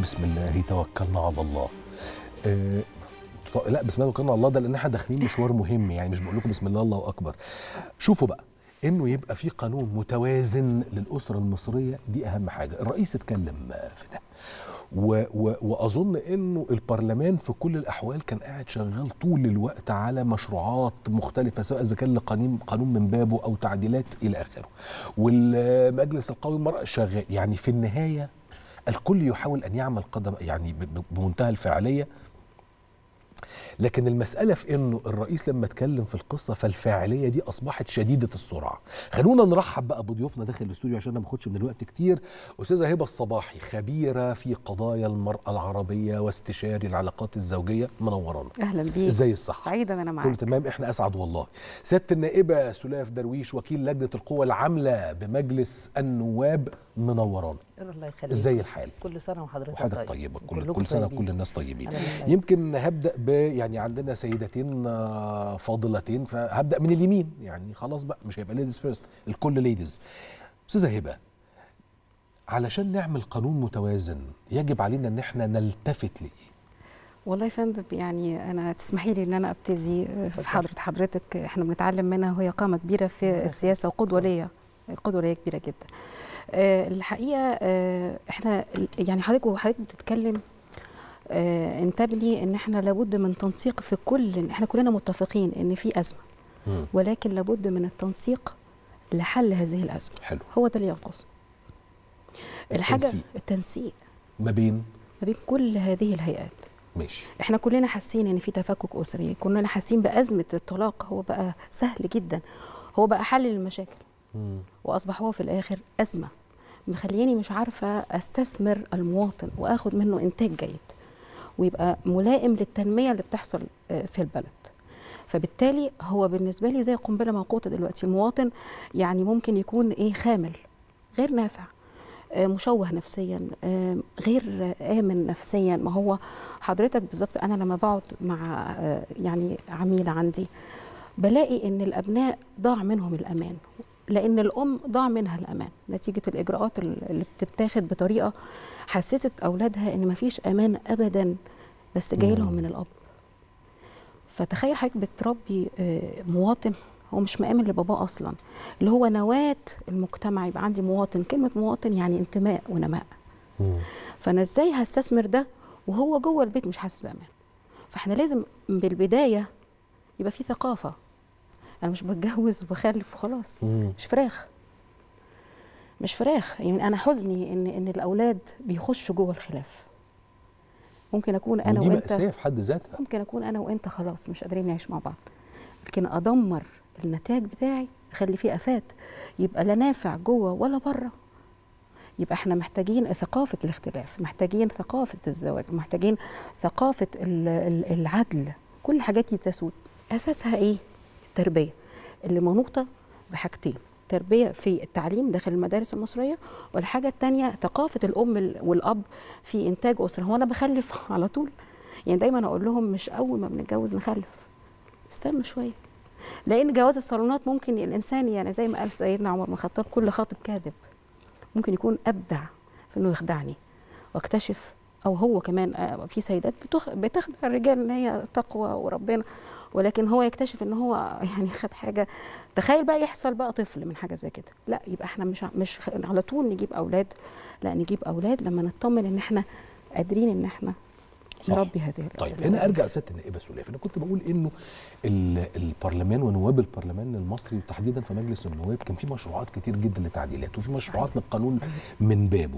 بسم الله توكلنا على الله آه ط- لا بسم الله توكلنا على الله ده لان احنا داخلين مشوار مهم يعني مش بقول لكم بسم الله الله اكبر شوفوا بقى انه يبقى في قانون متوازن للاسره المصريه دي اهم حاجه الرئيس اتكلم آه، في ده و و واظن انه البرلمان في كل الاحوال كان قاعد شغال طول الوقت على مشروعات مختلفه سواء اذا كان لقانون قانون من بابه او تعديلات الى اخره والمجلس القومي للمراه شغال يعني في النهايه الكل يحاول ان يعمل قدم يعني ب- ب- بمنتهى الفاعليه لكن المسألة في إنه الرئيس لما اتكلم في القصة فالفاعلية دي أصبحت شديدة السرعة. خلونا نرحب بقى بضيوفنا داخل الاستوديو عشان ما ناخدش من الوقت كتير. أستاذة هبة الصباحي خبيرة في قضايا المرأة العربية واستشاري العلاقات الزوجية منورانا. اهلا بيك ازاي الصحة؟ سعيده ان انا كله معاك تمام احنا اسعد والله. سيادة النائبة سلاف درويش وكيل لجنة القوى العاملة بمجلس النواب منورانا. الله يخليك ازاي الحال؟ كل سنه وحضرتك وحضرتك طيبة كل, كلكم كل سنة طيبين. كل الناس طيبين. أهلا وسهلا. يمكن هبدا ب يعني عندنا سيدتين آه، فاضلتين فهبدا من اليمين يعني خلاص بقى مش هيبقى ليديز فيرست الكل ليديز استاذه هبه علشان نعمل قانون متوازن يجب علينا ان احنا نلتفت لايه والله يا فندم يعني انا تسمحي لي ان انا ابتدي في حضره حضرتك احنا بنتعلم منها وهي قامه كبيره في السياسه وقدوه ليا قدوه ليا كبيره جدا آه، الحقيقه آه، احنا يعني حضرتك وحضرتك بتتكلم آه، انتبهي ان احنا لابد من تنسيق في كل احنا كلنا متفقين ان في ازمه مم. ولكن لابد من التنسيق لحل هذه الازمه حلو هو ده اللي ينقص الحاجه التنسيق. التنسيق ما بين ما بين كل هذه الهيئات ماشي احنا كلنا حاسين ان في تفكك اسري كلنا حاسين بازمه الطلاق هو بقى سهل جدا هو بقى حل للمشاكل مم. واصبح هو في الاخر ازمه مخلياني مش عارفه استثمر المواطن واخد منه انتاج جيد ويبقى ملائم للتنميه اللي بتحصل آه، في البلد فبالتالي هو بالنسبه لي زي قنبله موقوته دلوقتي المواطن يعني ممكن يكون ايه خامل غير نافع آه، مشوه نفسيا آه، غير امن نفسيا ما هو حضرتك بالظبط انا لما بقعد مع آه، يعني عميله عندي بلاقي ان الابناء ضاع منهم الامان لان الام ضاع منها الامان نتيجه الاجراءات اللي بتتاخد بطريقه حسست اولادها ان مفيش امان ابدا بس جاي لهم مم. من الاب فتخيل حضرتك بتربي آه، مواطن هو مش مآمن لباباه اصلا اللي هو نواه المجتمع يبقى عندي مواطن كلمه مواطن يعني انتماء ونماء مم. فانا ازاي هستثمر ده وهو جوه البيت مش حاسس بامان فاحنا لازم بالبدايه يبقى في ثقافه انا مش بتجوز وبخلف وخلاص مم. مش فراخ مش فراخ يعني انا حزني ان ان الاولاد بيخشوا جوه الخلاف ممكن اكون انا ودي وانت مأساة في حد ذاتها ممكن اكون انا وانت خلاص مش قادرين نعيش مع بعض لكن ادمر النتاج بتاعي اخلي فيه افات يبقى لا نافع جوه ولا بره يبقى احنا محتاجين ثقافه الاختلاف محتاجين ثقافه الزواج محتاجين ثقافه ال- ال- العدل كل الحاجات دي تسود اساسها ايه التربيه اللي منوطه بحاجتين تربيه في التعليم داخل المدارس المصريه والحاجه الثانيه ثقافه الام ال- والاب في انتاج اسره هو انا بخلف على طول يعني دايما اقول لهم مش اول ما بنتجوز نخلف استنوا شويه لان جواز الصالونات ممكن الانسان يعني زي ما قال سيدنا عمر بن الخطاب كل خاطب كاذب ممكن يكون ابدع في انه يخدعني واكتشف او هو كمان آه، في سيدات بتخ... بتخدع الرجال ان هي تقوى وربنا ولكن هو يكتشف ان هو يعني خد حاجه تخيل بقى يحصل بقى طفل من حاجه زي كده لا يبقى احنا مش ع- مش خ- على طول نجيب اولاد لا نجيب اولاد لما نطمن ان احنا قادرين ان احنا صح. نربي هذه طيب الأولاد. هنا ارجع لسياده النائبه سلاف انا كنت بقول انه ال- البرلمان ونواب البرلمان المصري وتحديدا في مجلس النواب كان في مشروعات كتير جدا لتعديلات وفي مشروعات للقانون من بابه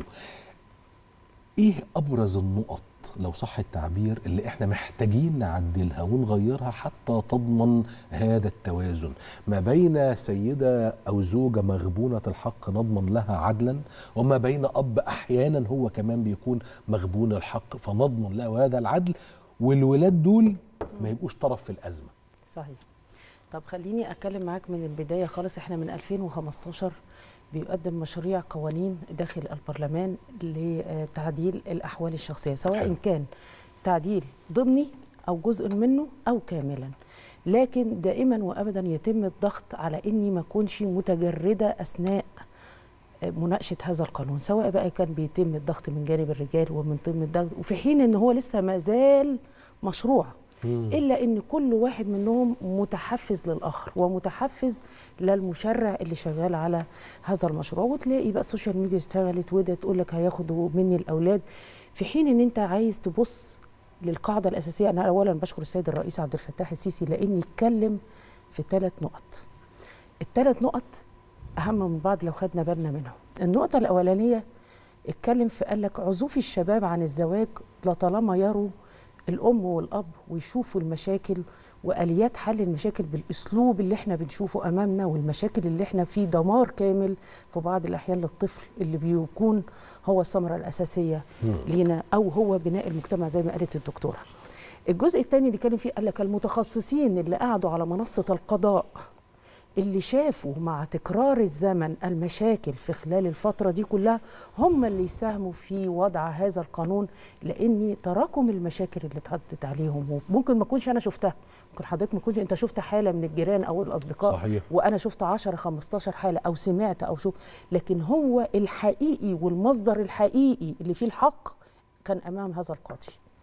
ايه ابرز النقط لو صح التعبير اللي احنا محتاجين نعدلها ونغيرها حتى تضمن هذا التوازن ما بين سيده او زوجه مغبونه الحق نضمن لها عدلا وما بين اب احيانا هو كمان بيكون مغبون الحق فنضمن له هذا العدل والولاد دول ما يبقوش طرف في الازمه صحيح طب خليني اتكلم معاك من البدايه خالص احنا من 2015 بيقدم مشاريع قوانين داخل البرلمان لتعديل الاحوال الشخصيه سواء حلو. كان تعديل ضمني او جزء منه او كاملا لكن دائما وابدا يتم الضغط على اني ما اكونش متجرده اثناء مناقشه هذا القانون سواء بقى كان بيتم الضغط من جانب الرجال ومن ضمن الضغط وفي حين ان هو لسه ما زال مشروع مم. الا ان كل واحد منهم متحفز للاخر ومتحفز للمشرع اللي شغال على هذا المشروع وتلاقي بقى السوشيال ميديا اشتغلت وده تقول لك هياخدوا مني الاولاد في حين ان انت عايز تبص للقاعده الاساسيه انا اولا بشكر السيد الرئيس عبد الفتاح السيسي لاني اتكلم في ثلاث نقط الثلاث نقط اهم من بعض لو خدنا بالنا منهم النقطه الاولانيه اتكلم في قال لك عزوف الشباب عن الزواج لطالما يروا الام والاب ويشوفوا المشاكل واليات حل المشاكل بالاسلوب اللي احنا بنشوفه امامنا والمشاكل اللي احنا فيه دمار كامل في بعض الاحيان للطفل اللي بيكون هو الثمره الاساسيه مم. لينا او هو بناء المجتمع زي ما قالت الدكتوره. الجزء الثاني اللي كان فيه قال لك المتخصصين اللي قعدوا على منصه القضاء اللي شافوا مع تكرار الزمن المشاكل في خلال الفترة دي كلها هم اللي يساهموا في وضع هذا القانون لأن تراكم المشاكل اللي اتحطت عليهم وممكن ما أكونش أنا شفتها ممكن حضرتك ما تكونش أنت شفت حالة من الجيران أو الأصدقاء صحيح وانا شفت 10 15 حاله او سمعت او شو لكن هو الحقيقي والمصدر الحقيقي اللي فيه الحق كان امام هذا القاضي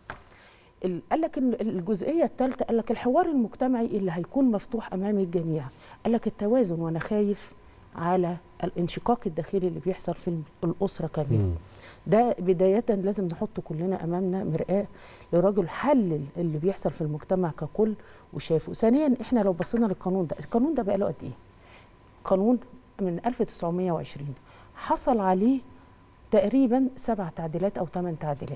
ال- قال لك ال- الجزئيه الثالثه قال لك الحوار المجتمعي اللي هيكون مفتوح امام الجميع قال لك التوازن وانا خايف على الانشقاق الداخلي اللي بيحصل في الاسره كامله مم. ده بداية لازم نحط كلنا أمامنا مرآة لراجل حلل اللي بيحصل في المجتمع ككل وشافه ثانيا إحنا لو بصينا للقانون ده القانون ده بقى له قد إيه قانون من 1920 حصل عليه تقريبا سبع تعديلات او ثمان تعديلات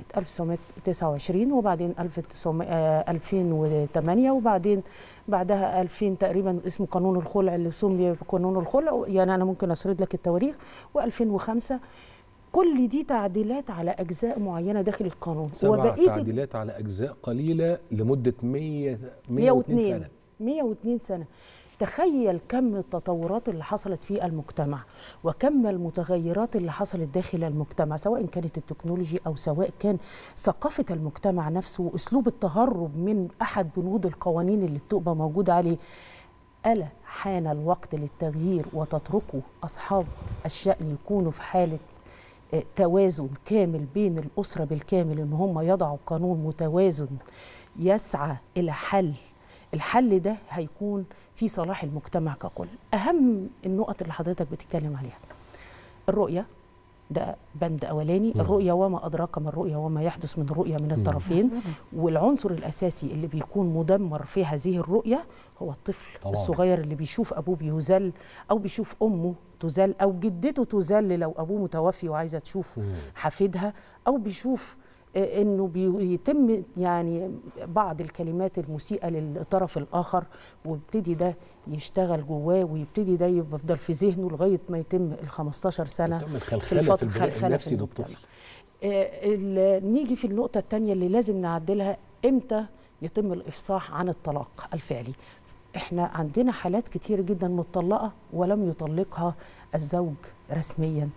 1929 وبعدين 1900 آه، 2008 وبعدين بعدها 2000 تقريبا اسمه قانون الخلع اللي سمي بقانون الخلع يعني انا ممكن اسرد لك التواريخ و2005 كل دي تعديلات على اجزاء معينه داخل القانون سبع ال- تعديلات على اجزاء قليله لمده 100 102 102 سنه 102 سنة تخيل كم التطورات اللي حصلت في المجتمع وكم المتغيرات اللي حصلت داخل المجتمع سواء كانت التكنولوجي أو سواء كان ثقافة المجتمع نفسه وأسلوب التهرب من أحد بنود القوانين اللي بتبقى موجودة عليه ألا حان الوقت للتغيير وتتركوا أصحاب الشأن يكونوا في حالة آه، توازن كامل بين الأسرة بالكامل إن هم يضعوا قانون متوازن يسعى إلى حل الحل ده هيكون في صلاح المجتمع ككل أهم النقط اللي حضرتك بتتكلم عليها الرؤية ده بند أولاني مم. الرؤية وما أدراك ما الرؤية وما يحدث من رؤية من الطرفين والعنصر الاساسي اللي بيكون مدمر في هذه الرؤيه هو الطفل طبعاً. الصغير اللي بيشوف ابوه بيذل او بيشوف امه تذل او جدته تذل لو ابوه متوفي وعايزه تشوف مم. حفيدها او بيشوف آه، انه بيتم يعني بعض الكلمات المسيئه للطرف الاخر ويبتدي ده يشتغل جواه ويبتدي ده يفضل في ذهنه لغايه ما يتم ال 15 سنه تعمل في خلخله في الفترة البناء خلخلة النفسي في للطفل المجتمع. آه، ال- نيجي في النقطة الثانية اللي لازم نعدلها امتى يتم الإفصاح عن الطلاق الفعلي احنا عندنا حالات كتير جدا متطلقة ولم يطلقها الزوج رسميا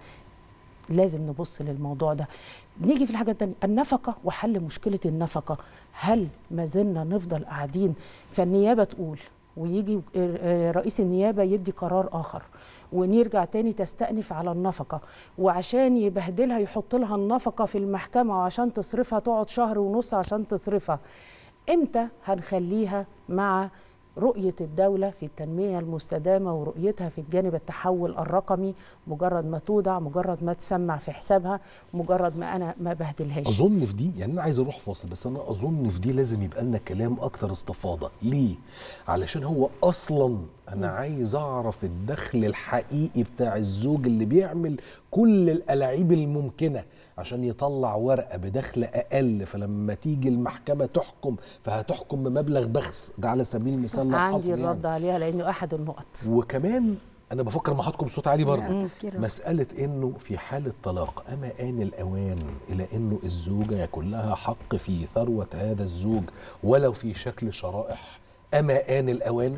لازم نبص للموضوع ده نيجي في الحاجة التانية النفقة وحل مشكلة النفقة هل ما زلنا نفضل قاعدين فالنيابة تقول ويجي آه، رئيس النيابة يدي قرار آخر ونرجع تاني تستأنف على النفقة وعشان يبهدلها يحط لها النفقة في المحكمة وعشان تصرفها تقعد شهر ونص عشان تصرفها امتى هنخليها مع رؤية الدولة في التنمية المستدامة ورؤيتها في الجانب التحول الرقمي مجرد ما تودع مجرد ما تسمع في حسابها مجرد ما أنا ما بهدلهاش اظن في دي يعني انا عايز اروح فاصل بس انا اظن في دي لازم يبقى لنا كلام اكتر استفاضه ليه علشان هو اصلا انا عايز اعرف الدخل الحقيقي بتاع الزوج اللي بيعمل كل الالاعيب الممكنه عشان يطلع ورقه بدخل اقل فلما تيجي المحكمه تحكم فهتحكم بمبلغ بخس ده على سبيل المثال لو عندي حصل الرد يعني. عليها لأنه أحد النقط وكمان انا بفكر مع حضراتكم بصوت عالي برضه لا، تفكير مسألة إنه في حالة طلاق أما آن الأوان إلى إنه الزوجة يكون لها حق في ثروة هذا الزوج ولو في شكل شرائح أما آن الأوان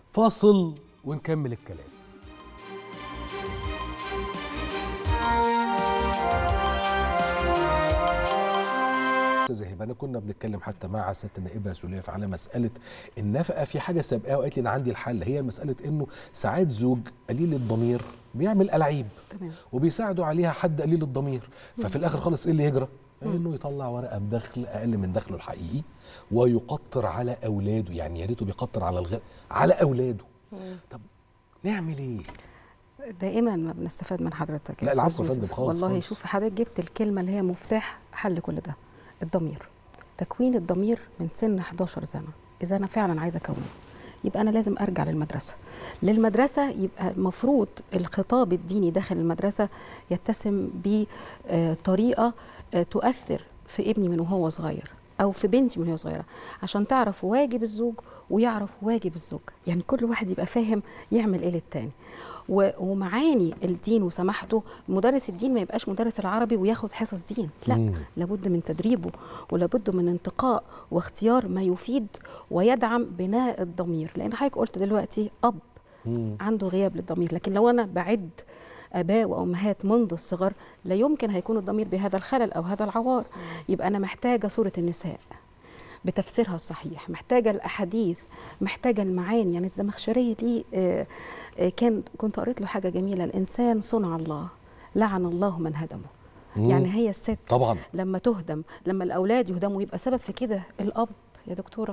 فاصل ونكمل الكلام استاذه هبه انا كنا بنتكلم حتى مع سياده النائبه سليف على مساله النفقه في حاجه سابقاها وقالت لي انا عندي الحل هي مساله انه ساعات زوج قليل الضمير بيعمل ألعيب تمام. وبيساعدوا عليها حد قليل الضمير ففي الاخر خالص ايه اللي يجرى انه يطلع ورقه بدخل اقل من دخله الحقيقي ويقطر على اولاده يعني يا ريته بيقطر على الغير على اولاده طب نعمل ايه دائما ما بنستفاد من حضرتك يا لا، العفو أستاذ يا فندم، يوسف. خالص، والله خالص. شوف حضرتك جبت الكلمه اللي هي مفتاح حل كل ده الضمير تكوين الضمير من سن 11 سنه اذا انا فعلا عايزه اكونه يبقى انا لازم ارجع للمدرسه للمدرسه يبقى المفروض الخطاب الديني داخل المدرسه يتسم بطريقه تؤثر في ابني من وهو صغير او في بنتي من وهي صغيره عشان تعرف واجب الزوج ويعرف واجب الزوج يعني كل واحد يبقى فاهم يعمل ايه للتاني و- ومعاني الدين وسماحته مدرس الدين ما يبقاش مدرس العربي وياخد حصص دين لا مم. لابد من تدريبه ولابد من انتقاء واختيار ما يفيد ويدعم بناء الضمير لان حضرتك قلت دلوقتي اب مم. عنده غياب للضمير لكن لو انا بعد اباء وامهات منذ الصغر لا يمكن هيكون الضمير بهذا الخلل او هذا العوار يبقى انا محتاجه سوره النساء بتفسيرها الصحيح محتاجه الاحاديث محتاجه المعاني يعني الزمخشري دي آه، آه، كان كنت قريت له حاجه جميله الانسان صنع الله لعن الله من هدمه مم. يعني هي الست طبعا لما تهدم لما الاولاد يهدموا يبقى سبب في كده الاب يا دكتوره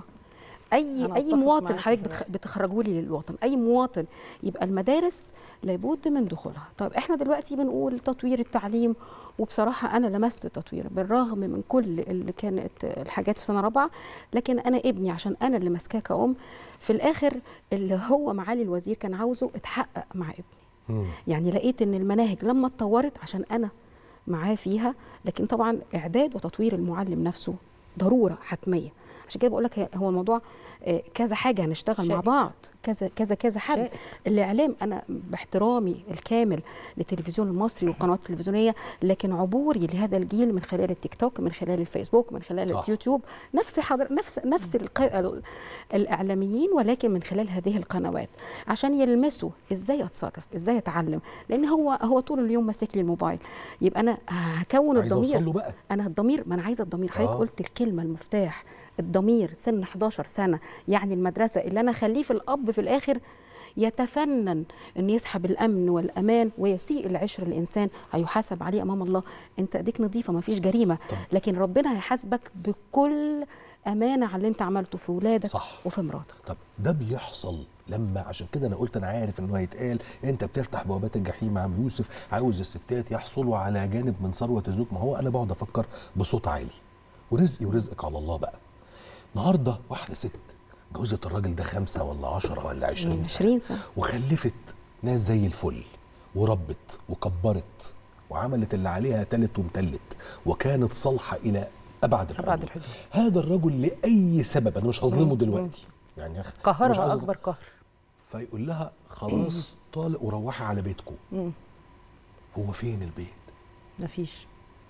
اي أنا اي أتفق مواطن معاكي حضرتك في بتخ... بتخرجوا لي للوطن اي مواطن يبقى المدارس لابد من دخولها طب احنا دلوقتي بنقول تطوير التعليم وبصراحه انا لمست تطوير بالرغم من كل اللي كانت الحاجات في سنه رابعه لكن انا ابني عشان انا اللي ماسكاه كأم في الاخر اللي هو معالي الوزير كان عاوزه اتحقق مع ابني مم. يعني لقيت ان المناهج لما اتطورت عشان انا معاه فيها لكن طبعا اعداد وتطوير المعلم نفسه ضروره حتميه عشان كده بقول لك هو الموضوع آه، كذا حاجه هنشتغل مع شائك. بعض كذا كذا كذا حد شائك. الاعلام انا باحترامي الكامل للتلفزيون المصري والقنوات التلفزيونيه لكن عبوري لهذا الجيل من خلال التيك توك من خلال الفيسبوك من خلال صح. اليوتيوب نفس حضر نفس نفس الق... ال- الاعلاميين ولكن من خلال هذه القنوات عشان يلمسوا ازاي اتصرف ازاي اتعلم لان هو هو طول اليوم ماسك لي الموبايل يبقى انا هكون عايز اوصل له الضمير بقى انا الضمير ما انا عايزه الضمير حضرتك آه. قلت الكلمه المفتاح الضمير سن 11 سنه يعني المدرسه اللي انا اخليه في الاب في الاخر يتفنن ان يسحب الامن والامان ويسيء العشر الانسان هيحاسب عليه امام الله انت ايديك نظيفه ما فيش جريمه طب. لكن ربنا هيحاسبك بكل امانه على اللي انت عملته في ولادك صح. وفي مراتك طب ده بيحصل لما عشان كده انا قلت انا عارف انه هيتقال انت بتفتح بوابات الجحيم يا عم يوسف عاوز الستات يحصلوا على جانب من ثروه الزوج ما هو انا بقعد افكر بصوت عالي ورزقي ورزقك على الله بقى النهارده واحده ست جوزت الراجل ده خمسة ولا عشرة ولا عشرين سنة 20 سنه وخلفت ناس زي الفل وربت وكبرت وعملت اللي عليها تلت ومتلت وكانت صالحة إلى أبعد الحدود, أبعد الحدود. هذا الرجل لأي سبب أنا مش هظلمه مم. دلوقتي يعني أخ- مش قهرها عايز اكبر قهر فيقول لها خلاص طالق وروحي على بيتكم مم. هو فين البيت مفيش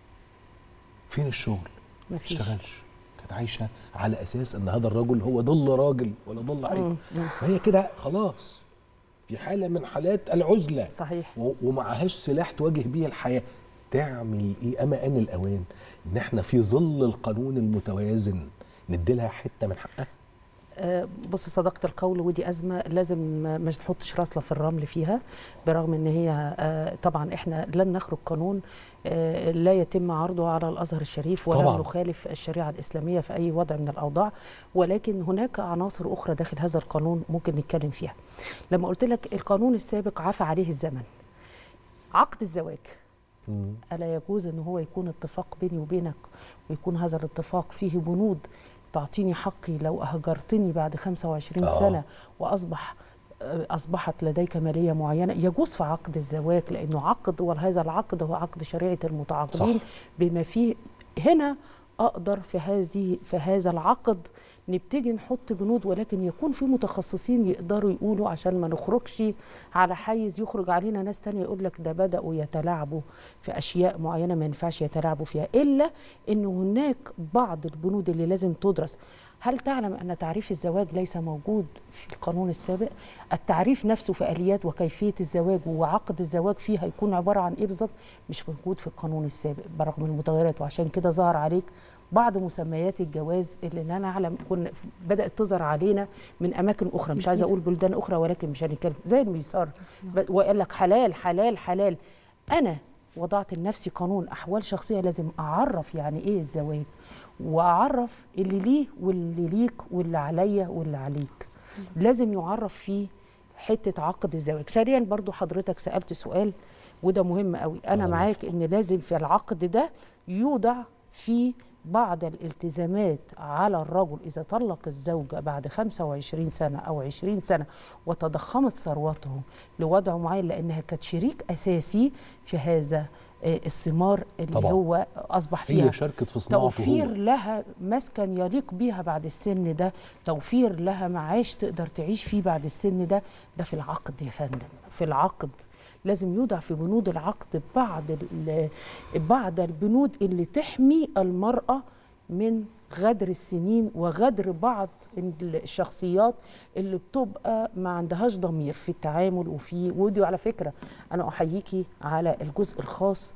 فين الشغل ما مفيش تشتغلش كانت عايشه على اساس ان هذا الرجل هو ضل راجل ولا ضل عيب مم. مم. فهي كده خلاص في حاله من حالات العزله صحيح و- ومعهاش سلاح تواجه بيه الحياه تعمل ايه اما ان الاوان ان احنا في ظل القانون المتوازن نديلها حته من حقها آه، بص صدقت القول ودي أزمة لازم ما ما نحطش راسنا في الرمل فيها برغم ان هي آه، طبعا احنا لن نخرج قانون آه، لا يتم عرضه على الازهر الشريف ولا طبعاً. نخالف الشريعه الاسلاميه في اي وضع من الاوضاع ولكن هناك عناصر اخرى داخل هذا القانون ممكن نتكلم فيها لما قلت لك القانون السابق عفى عليه الزمن عقد الزواج ألا يجوز أن هو يكون اتفاق بيني وبينك ويكون هذا الاتفاق فيه بنود تعطيني حقي لو أهجرتني بعد 25 آه. سنة وأصبح أصبحت لديك مالية معينة يجوز في عقد الزواج لأنه عقد وهذا العقد هو عقد شريعة المتعاقدين صح. بما فيه هنا أقدر في هذه في هذا العقد نبتدي نحط بنود ولكن يكون في متخصصين يقدروا يقولوا عشان ما نخرجش على حيز يخرج علينا ناس تانية يقول لك ده بدأوا يتلاعبوا في أشياء معينة ما ينفعش يتلاعبوا فيها إلا أنه هناك بعض البنود اللي لازم تدرس هل تعلم أن تعريف الزواج ليس موجود في القانون السابق؟ التعريف نفسه في آليات وكيفية الزواج وعقد الزواج فيه هيكون عبارة عن إيه بالظبط؟ مش موجود في القانون السابق برغم المتغيرات وعشان كده ظهر عليك بعض مسميات الجواز اللي لا نعلم كنا بدات تظهر علينا من اماكن اخرى مش عايزه جديدة. اقول بلدان اخرى ولكن مش هنتكلم زي الميسار ب- وقال لك حلال حلال حلال انا وضعت لنفسي قانون احوال شخصيه لازم اعرف يعني ايه الزواج واعرف اللي ليه واللي ليك واللي عليا واللي عليك لازم يعرف فيه حته عقد الزواج سريعا برضو حضرتك سالت سؤال وده مهم قوي انا الله معاك ان لازم في العقد ده يوضع فيه بعض الالتزامات على الرجل إذا طلق الزوجة بعد 25 سنة أو 20 سنة وتضخمت ثروته لوضع معين لأنها كانت شريك أساسي في هذا آه، الثمار اللي طبعاً. هو أصبح فيها هي شاركت في صناعته توفير هو. لها مسكن يليق بيها بعد السن ده توفير لها معاش تقدر تعيش فيه بعد السن ده ده في العقد يا فندم في العقد لازم يوضع في بنود العقد بعض ال- بعض البنود اللي تحمي المرأة من غدر السنين وغدر بعض الشخصيات اللي بتبقى ما عندهاش ضمير في التعامل وفي ودي على فكرة أنا أحييكي على الجزء الخاص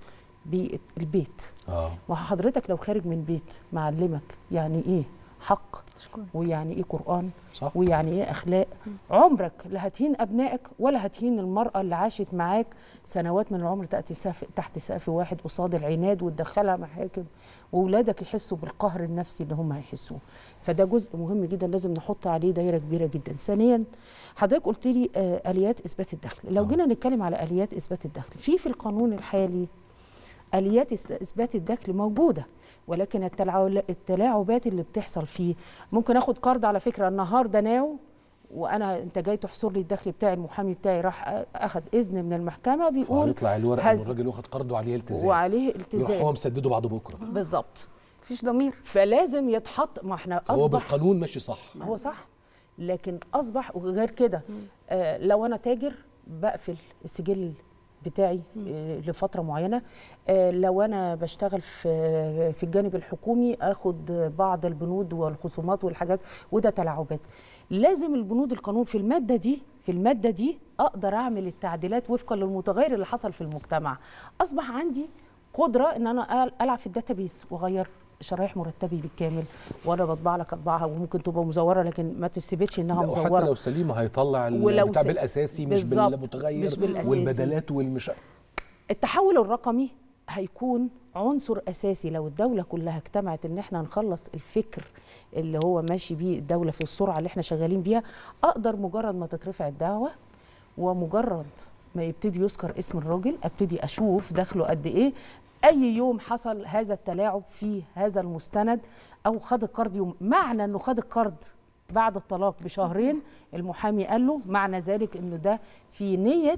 بالبيت اه وحضرتك لو خارج من بيت معلمك يعني ايه حق شكرا ويعني ايه قران صح ويعني ايه اخلاق عمرك لا هتهين ابنائك ولا هتهين المراه اللي عاشت معاك سنوات من العمر تاتي سقف تحت سقف واحد قصاد العناد وتدخلها محاكم واولادك يحسوا بالقهر النفسي اللي هم هيحسوه فده جزء مهم جدا لازم نحط عليه دايره كبيره جدا ثانيا حضرتك قلت لي آه اليات اثبات الدخل لو آه. جينا نتكلم على اليات اثبات الدخل في في القانون الحالي اليات اس- اثبات الدخل موجوده ولكن التلعب- التلاعبات اللي بتحصل فيه ممكن اخد قرض على فكره النهارده ناو وانا انت جاي تحصر لي الدخل بتاعي المحامي بتاعي راح أ- اخد اذن من المحكمه بيقول فهيطلع الورق ان هز- الراجل واخد قرضه عليه التزام وعليه يروح هو التزام مسدده بعد بكره بالظبط مفيش ضمير فلازم يتحط ما احنا هو اصبح بالقانون ماشي صح هو صح لكن اصبح وغير كده آه لو انا تاجر بقفل السجل بتاعي آه لفتره معينه آه لو انا بشتغل في في الجانب الحكومي اخد بعض البنود والخصومات والحاجات وده تلاعبات لازم البنود القانون في الماده دي في الماده دي اقدر اعمل التعديلات وفقا للمتغير اللي حصل في المجتمع اصبح عندي قدره ان انا أل- العب في الداتابيس واغير شرايح مرتبي بالكامل وانا بطبع لك اطبعها وممكن تبقى مزوره لكن ما تثبتش انها لا، وحتى مزوره لو سليمه هيطلع ولو البتاع س- بالاساسي مش بالظبط، بالمتغير مش بالأساسي. والبدلات والمش التحول الرقمي هيكون عنصر اساسي لو الدوله كلها اجتمعت ان احنا نخلص الفكر اللي هو ماشي بيه الدوله في السرعه اللي احنا شغالين بيها اقدر مجرد ما تترفع الدعوه ومجرد ما يبتدي يذكر اسم الراجل ابتدي اشوف دخله قد ايه اي يوم حصل هذا التلاعب في هذا المستند او خد القرض يوم معنى انه خد القرض بعد الطلاق بشهرين المحامي قال له معنى ذلك انه ده في نيه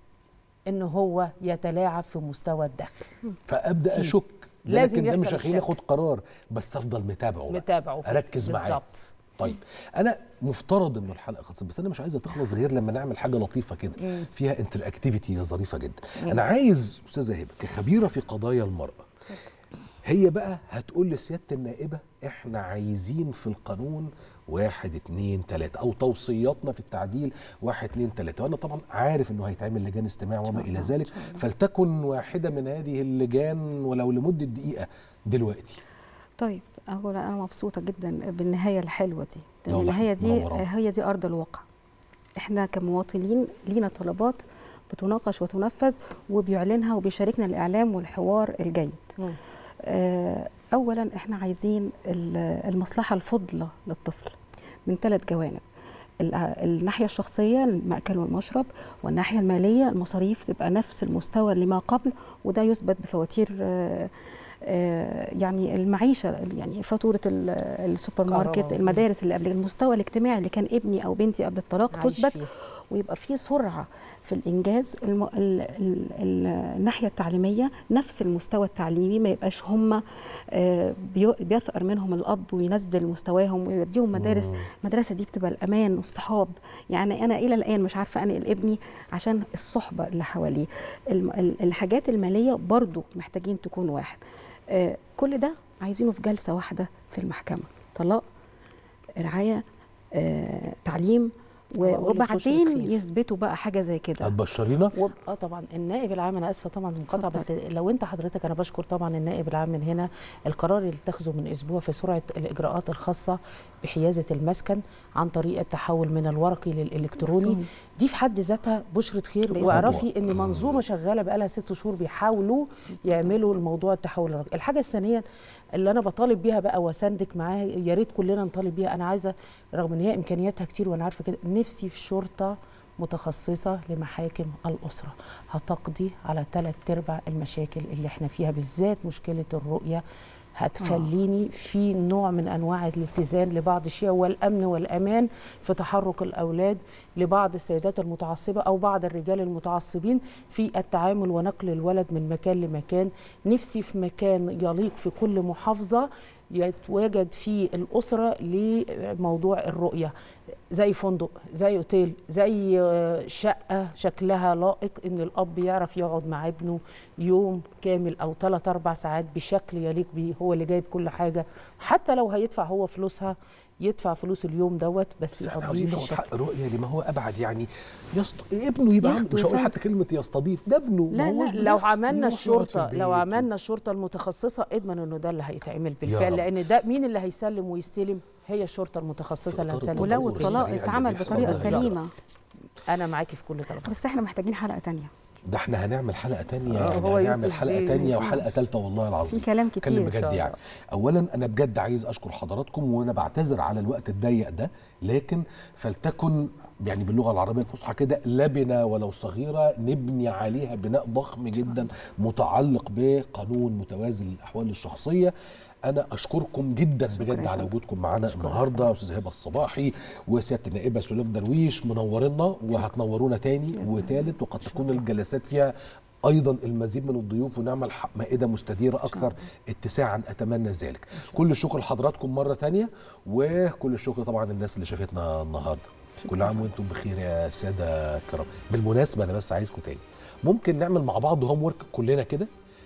ان هو يتلاعب في مستوى الدخل فابدا في- اشك ده لازم لكن ده يحصل مش هيخليني الشك. اخد قرار بس افضل متابعه بقى. متابعه فيه. اركز معاه بالظبط طيب انا مفترض انه الحلقه خلصت بس انا مش عايزه تخلص غير لما نعمل حاجه لطيفه كده فيها انتر اكتيفيتي ظريفه جدا انا عايز استاذه هبه كخبيره في قضايا المراه هي بقى هتقول لسياده النائبه احنا عايزين في القانون واحد اتنين تلاته او توصياتنا في التعديل واحد اتنين تلاته وانا طبعا عارف انه هيتعمل لجان استماع وما الى ذلك فلتكن واحده من هذه اللجان ولو لمده دقيقه دلوقتي طيب اولا انا مبسوطه جدا بالنهايه الحلوه دي لان والله النهايه دي منورة. هي دي ارض الواقع احنا كمواطنين لينا طلبات بتناقش وتنفذ وبيعلنها وبيشاركنا الاعلام والحوار الجيد مم. آه، اولا احنا عايزين ال- المصلحه الفضلى للطفل من ثلاث جوانب ال- الناحيه الشخصيه المأكل والمشرب والناحيه الماليه المصاريف تبقى نفس المستوى اللي ما قبل وده يثبت بفواتير آه، آه، يعني المعيشه يعني فاتوره ال- السوبر ماركت كهرباء. المدارس اللي قبل المستوى الاجتماعي اللي كان ابني او بنتي قبل الطلاق عايش تثبت فيه. ويبقى في سرعه في الانجاز الم... ال... ال... ال... الناحيه التعليميه نفس المستوى التعليمي ما يبقاش هم آه، بي... بيثأر منهم الاب وينزل مستواهم ويوديهم مدارس مم. المدرسه دي بتبقى الامان والصحاب يعني انا الى الان مش عارفه انقل ابني عشان الصحبه اللي حواليه الم... ال- الحاجات الماليه برضو محتاجين تكون واحد آه، كل ده عايزينه في جلسه واحده في المحكمه طلاق رعايه آه، تعليم و- وأقول لك وش وبعدين الخير. يثبتوا بقى حاجه زي كده هتبشرينا وب... اه طبعا النائب العام انا اسفه طبعا المقاطعه بس لو انت حضرتك انا بشكر طبعا النائب العام من هنا القرار اللي اتخذه من اسبوع في سرعه الاجراءات الخاصه بحيازه المسكن عن طريق التحول من الورقي للالكتروني دي في حد ذاتها بشرة خير بإذن واعرفي ان منظومة شغالة بقالها ست شهور بيحاولوا يعملوا الموضوع التحول الرقمي الحاجة الثانية اللي انا بطالب بيها بقى واساندك معاها يا ريت كلنا نطالب بيها انا عايزة رغم ان هي امكانياتها كتير وانا عارفة كده نفسي في شرطة متخصصة لمحاكم الأسرة هتقضي على ثلاث أرباع المشاكل اللي احنا فيها بالذات مشكلة الرؤية هتخليني في نوع من انواع الاتزان لبعض الشيء والامن والامان في تحرك الاولاد لبعض السيدات المتعصبه او بعض الرجال المتعصبين في التعامل ونقل الولد من مكان لمكان نفسي في مكان يليق في كل محافظه يتواجد فيه الاسره لموضوع الرؤيه زي فندق زي اوتيل زي آه، شقه شكلها لائق ان الاب يعرف يقعد مع ابنه يوم كامل او ثلاث اربع ساعات بشكل يليق بيه هو اللي جايب كل حاجه حتى لو هيدفع هو فلوسها يدفع فلوس اليوم دوت بس بس احنا يقضيه عاوزين في ناخد شكل حق الرؤيه لما هو ابعد يعني يست... ابنه يبقى عنده ياخده مش هقول فعلا. حتى كلمه يستضيف ده ابنه لا، ما هوش لا، لو بياخد- عملنا يروح يقعد في الشرطه البيت لو و- عملنا الشرطه المتخصصه اضمن انه ده اللي هيتعمل يا بالفعل رب. لان ده مين اللي هيسلم ويستلم هي الشرطه المتخصصه اللي في إطار هتسلم ولو التطور الطلاق السريع اللي اتعمل بيحصل بطريقه ده. سليمه انا معاكي في كل طلبات بس احنا محتاجين حلقه تانية ده احنا هنعمل حلقه تانية آه، يعني هو هنعمل يوسف حلقه بيه تانية ينفعش. وحلقه ثالثه والله في العظيم كلام اتكلم كتير بجد شاء يعني اولا انا بجد عايز اشكر حضراتكم وانا بعتذر على الوقت الضيق ده لكن فلتكن يعني باللغه العربيه الفصحى كده لبنه ولو صغيره نبني عليها بناء ضخم جدا متعلق بقانون متوازن للاحوال الشخصيه انا اشكركم جدا بجد يا على فندم. وجودكم معانا النهارده استاذ هبه الصباحي وسياده النائبه سليف درويش منورنا وهتنورونا تاني بإذن وتالت وقد تكون الجلسات فيها ايضا المزيد من الضيوف ونعمل ح- مائده مستديره اكثر اتساعا اتمنى ذلك كل الشكر لحضراتكم مره تانية وكل الشكر طبعا للناس اللي شافتنا النهارده كل عام وانتم بخير يا ساده الكرام بالمناسبه انا بس عايزكم تاني ممكن نعمل مع بعض هوم ورك كلنا كده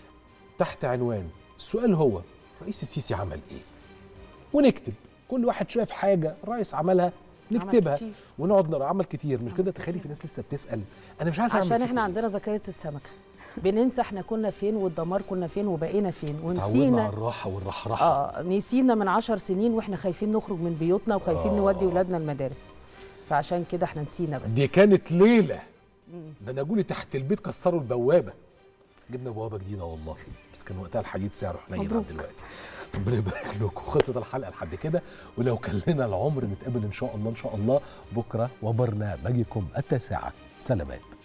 تحت عنوان السؤال هو رئيس السيسي عمل ايه ونكتب كل واحد شاف حاجه الرئيس عملها نكتبها كتير. ونقعد نقرا عمل كتير مش كده تخلي في ناس لسه بتسال انا مش عارف أعمل عشان فيكم احنا إيه. عندنا ذاكره السمكه بننسى احنا كنا فين والدمار كنا فين وبقينا فين تعودنا على ونسينا الراحه والرحراحه اه نسينا من عشر سنين واحنا خايفين نخرج من بيوتنا وخايفين آه. نودي ولادنا المدارس فعشان كده احنا نسينا بس دي كانت ليله ده انا جولي تحت البيت كسروا البوابه جبنا بوابه جديده والله بس كان وقتها الحديد سعره حنين عن مبروك. دلوقتي ربنا يبارك لكم خلصت الحلقه لحد كده ولو كان لنا العمر نتقابل ان شاء الله ان شاء الله بكره وبرنامجكم التاسعه سلامات